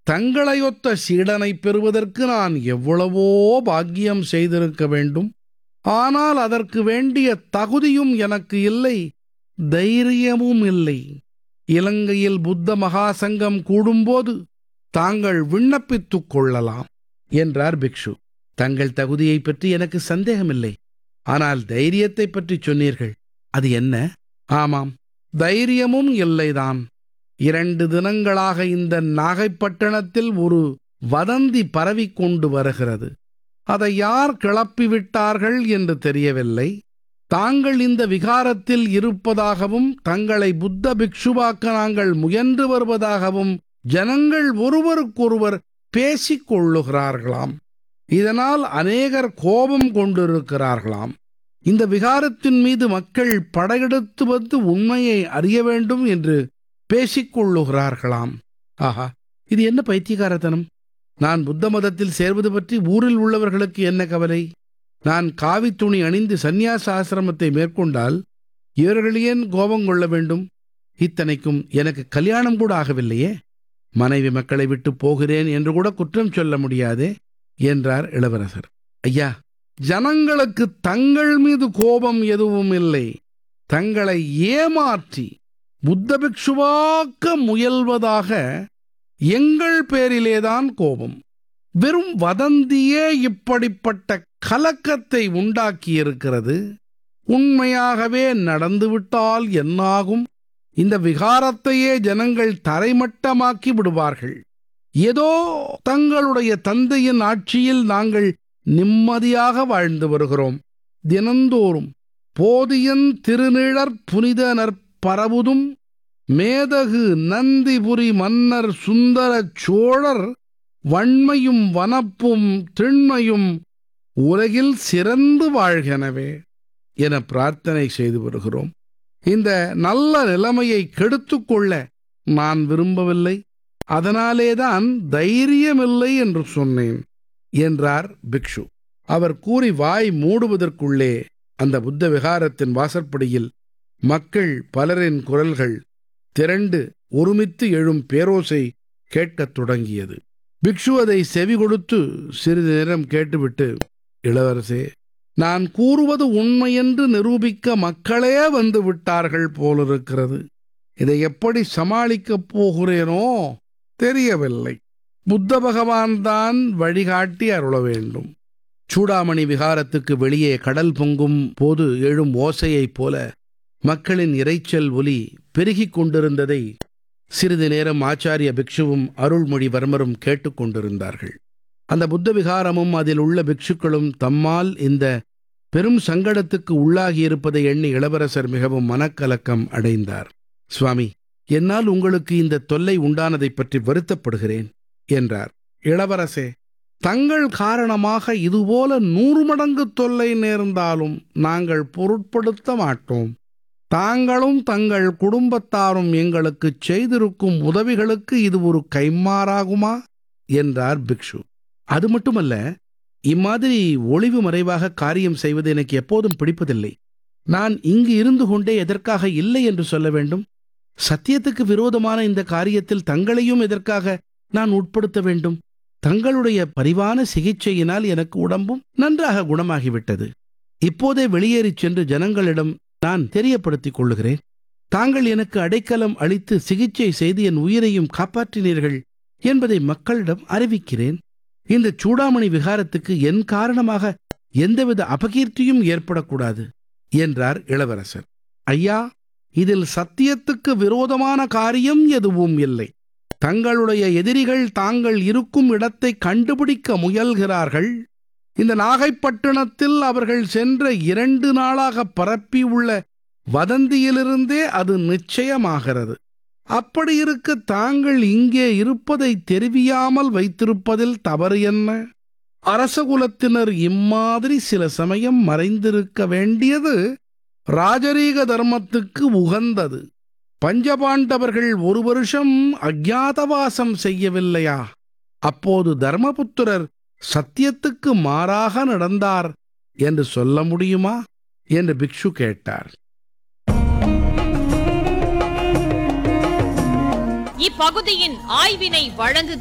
தங்களையொத்த சீடனை பெறுவதற்கு நான் எவ்வளவோ பாக்கியம் செய்திருக்க வேண்டும் ஆனால் அதற்கு வேண்டிய தகுதியும் எனக்கு இல்லை தைரியமும் இல்லை இலங்கையில் புத்த மகாசங்கம் கூடும்போது தாங்கள் விண்ணப்பித்துக் கொள்ளலாம் என்றார் பிக்ஷு தங்கள் தகுதியைப் பற்றி எனக்கு சந்தேகமில்லை ஆனால் தைரியத்தைப் பற்றி சொன்னீர்கள் அது என்ன ஆமாம் தைரியமும் இல்லைதான் இரண்டு தினங்களாக இந்த நாகைப்பட்டினத்தில் ஒரு வதந்தி பரவிக் கொண்டு வருகிறது அதை யார் கிளப்பிவிட்டார்கள் என்று தெரியவில்லை தாங்கள் இந்த விகாரத்தில் இருப்பதாகவும் தங்களை புத்த பிக்ஷுவாக்க நாங்கள் முயன்று வருவதாகவும் ஜனங்கள் ஒருவருக்கொருவர் பேசிக் கொள்ளுகிறார்களாம் இதனால் அநேகர் கோபம் கொண்டிருக்கிறார்களாம் இந்த விகாரத்தின் மீது மக்கள் படையெடுத்து வந்து உண்மையை அறிய வேண்டும் என்று பேசிக் கொள்ளுகிறார்களாம் ஆஹா இது என்ன பைத்தியகாரத்தனம் நான் புத்த மதத்தில் சேர்வது பற்றி ஊரில் உள்ளவர்களுக்கு என்ன கவலை நான் காவி துணி அணிந்து சந்நியாச ஆசிரமத்தை மேற்கொண்டால் இவர்கள் ஏன் கோபம் கொள்ள வேண்டும் இத்தனைக்கும் எனக்கு கல்யாணம் கூட ஆகவில்லையே மனைவி மக்களை விட்டு போகிறேன் என்று கூட குற்றம் சொல்ல முடியாதே என்றார் இளவரசர் ஐயா ஜனங்களுக்கு தங்கள் மீது கோபம் எதுவும் இல்லை தங்களை ஏமாற்றி புத்த பிக்ஷுவாக்க முயல்வதாக எங்கள் பேரிலேதான் கோபம் வெறும் வதந்தியே இப்படிப்பட்ட கலக்கத்தை உண்டாக்கியிருக்கிறது உண்மையாகவே நடந்துவிட்டால் என்னாகும் இந்த விகாரத்தையே ஜனங்கள் தரைமட்டமாக்கி விடுவார்கள் ஏதோ தங்களுடைய தந்தையின் ஆட்சியில் நாங்கள் நிம்மதியாக வாழ்ந்து வருகிறோம் தினந்தோறும் போதியன் திருநிழற் புனிதனர் பரவுதும் மேதகு நந்திபுரி மன்னர் சுந்தர சோழர் வன்மையும் வனப்பும் திண்மையும் உலகில் சிறந்து வாழ்கெனவே என பிரார்த்தனை செய்து வருகிறோம் இந்த நல்ல நிலைமையை கெடுத்துக்கொள்ள நான் விரும்பவில்லை அதனாலேதான் தைரியமில்லை என்று சொன்னேன் என்றார் பிக்ஷு அவர் கூறி வாய் மூடுவதற்குள்ளே அந்த புத்த விகாரத்தின் வாசற்படியில் மக்கள் பலரின் குரல்கள் திரண்டு ஒருமித்து எழும் பேரோசை கேட்கத் தொடங்கியது பிக்ஷு அதை செவி கொடுத்து சிறிது நேரம் கேட்டுவிட்டு இளவரசே நான் கூறுவது உண்மையென்று நிரூபிக்க மக்களே வந்து விட்டார்கள் போலிருக்கிறது இதை எப்படி சமாளிக்கப் போகிறேனோ தெரியவில்லை புத்த பகவான் தான் வழிகாட்டி அருள வேண்டும் சூடாமணி விகாரத்துக்கு வெளியே கடல் பொங்கும் போது எழும் ஓசையைப் போல மக்களின் இரைச்சல் ஒலி பெருகிக் கொண்டிருந்ததை சிறிது நேரம் ஆச்சாரிய பிக்ஷுவும் அருள்மொழிவர்மரும் கேட்டுக்கொண்டிருந்தார்கள் அந்த புத்த விகாரமும் அதில் உள்ள பிக்ஷுக்களும் தம்மால் இந்த பெரும் சங்கடத்துக்கு உள்ளாகியிருப்பதை எண்ணி இளவரசர் மிகவும் மனக்கலக்கம் அடைந்தார் சுவாமி என்னால் உங்களுக்கு இந்த தொல்லை உண்டானதைப் பற்றி வருத்தப்படுகிறேன் என்றார் இளவரசே தங்கள் காரணமாக இதுபோல நூறு மடங்கு தொல்லை நேர்ந்தாலும் நாங்கள் பொருட்படுத்த மாட்டோம் தாங்களும் தங்கள் குடும்பத்தாரும் எங்களுக்கு செய்திருக்கும் உதவிகளுக்கு இது ஒரு கைமாறாகுமா என்றார் பிக்ஷு அது மட்டுமல்ல இம்மாதிரி ஒளிவு மறைவாக காரியம் செய்வது எனக்கு எப்போதும் பிடிப்பதில்லை நான் இங்கு இருந்து கொண்டே எதற்காக இல்லை என்று சொல்ல வேண்டும் சத்தியத்துக்கு விரோதமான இந்த காரியத்தில் தங்களையும் எதற்காக நான் உட்படுத்த வேண்டும் தங்களுடைய பரிவான சிகிச்சையினால் எனக்கு உடம்பும் நன்றாக குணமாகிவிட்டது இப்போதே வெளியேறிச் சென்று ஜனங்களிடம் நான் தெரியப்படுத்திக் கொள்ளுகிறேன் தாங்கள் எனக்கு அடைக்கலம் அளித்து சிகிச்சை செய்து என் உயிரையும் காப்பாற்றினீர்கள் என்பதை மக்களிடம் அறிவிக்கிறேன் இந்த சூடாமணி விகாரத்துக்கு என் காரணமாக எந்தவித அபகீர்த்தியும் ஏற்படக்கூடாது என்றார் இளவரசர் ஐயா இதில் சத்தியத்துக்கு விரோதமான காரியம் எதுவும் இல்லை தங்களுடைய எதிரிகள் தாங்கள் இருக்கும் இடத்தை கண்டுபிடிக்க முயல்கிறார்கள் இந்த நாகைப்பட்டினத்தில் அவர்கள் சென்ற இரண்டு நாளாக பரப்பியுள்ள வதந்தியிலிருந்தே அது நிச்சயமாகிறது அப்படி இருக்க தாங்கள் இங்கே இருப்பதை தெரிவியாமல் வைத்திருப்பதில் தவறு என்ன அரசகுலத்தினர் இம்மாதிரி சில சமயம் மறைந்திருக்க வேண்டியது ராஜரீக தர்மத்துக்கு உகந்தது பஞ்சபாண்டவர்கள் ஒரு வருஷம் அஜாதவாசம் செய்யவில்லையா அப்போது தர்மபுத்திரர் சத்தியத்துக்கு மாறாக நடந்தார் என்று சொல்ல முடியுமா என்று பிக்ஷு கேட்டார் இப்பகுதியின் ஆய்வினை வழங்குகிறார்